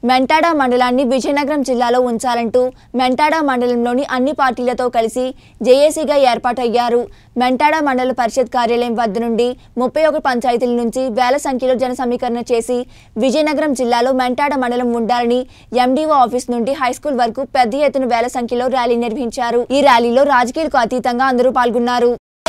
మెంటాడ మండలాన్ని విజయనగరం జిల్లాలో ఉంచాలంటూ మెంటాడ మండలంలోని అన్ని పార్టీలతో కలిసి జేఏసీగా ఏర్పాటయ్యారు మెంటాడ మండల పరిషత్ కార్యాలయం వద్ద నుండి ముప్పై ఒక పంచాయతీల నుంచి వేల సంఖ్యలో జన సమీకరణ చేసి విజయనగరం జిల్లాలో మెంటాడ మండలం ఉండాలని ఎండీఓ ఆఫీస్ నుండి హైస్కూల్ వరకు పెద్ద ఎత్తున వేల సంఖ్యలో ర్యాలీ నిర్వహించారు ఈ ర్యాలీలో రాజకీయాలకు అతీతంగా అందరూ పాల్గొన్నారు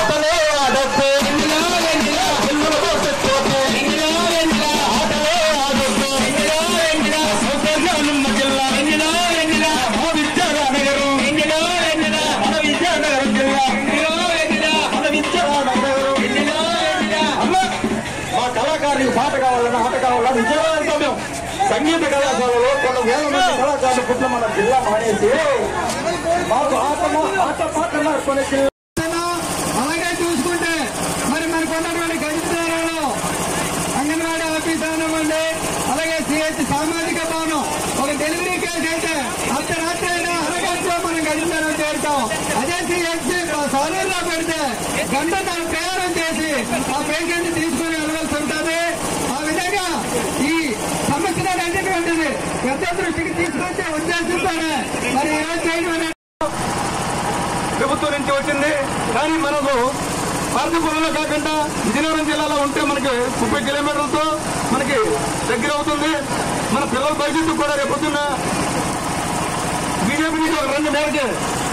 మా కళాకారులకు పాట కావాలన్నా ఆట కావాలన్నా విజయవంతం మేము సంగీత కళాశాలలో కొన్ని వేల మంది కళాకారులు పుట్టిన మన జిల్లా మానేసి మాకు ఆట ఆట పాట కొన్ని అలాగే చూసుకుంటే మరి మనకు ఉన్నటువంటి గడిచారంలో అంగన్వాడీ ఆఫీస్ అవనివ్వండి అలాగే సిహెచ్ సామాజిక భవనం ఒక డెలివరీ కేసు అయితే అర్ధరాత్రి అయినా అరగంటలో మనం గడిచారం చేరుతాం అదే సిహెచ్ సౌలర్లో పెడితే గంట దాన్ని ప్రయాణం చేసి ఆ పేషెంట్ తీసుకుని వెళ్ళవలసి ఉంటుంది ఆ విధంగా ఈ సమస్యను అన్నిటువంటిది పెద్ద దృష్టికి తీసుకొచ్చే ఉద్దేశంతోనే మరి ఏం చేయడం అనేది ప్రభుత్వం నుంచి వచ్చింది కానీ మనకు పార్తీపురంలో కాకుండా విజయనగరం జిల్లాలో ఉంటే మనకి ముప్పై కిలోమీటర్లతో మనకి దగ్గర అవుతుంది మన పిల్లల భవిష్యత్తు కూడా రేపొద్దున్న బీజేపీ నుంచి ఒక రెండు మేరకి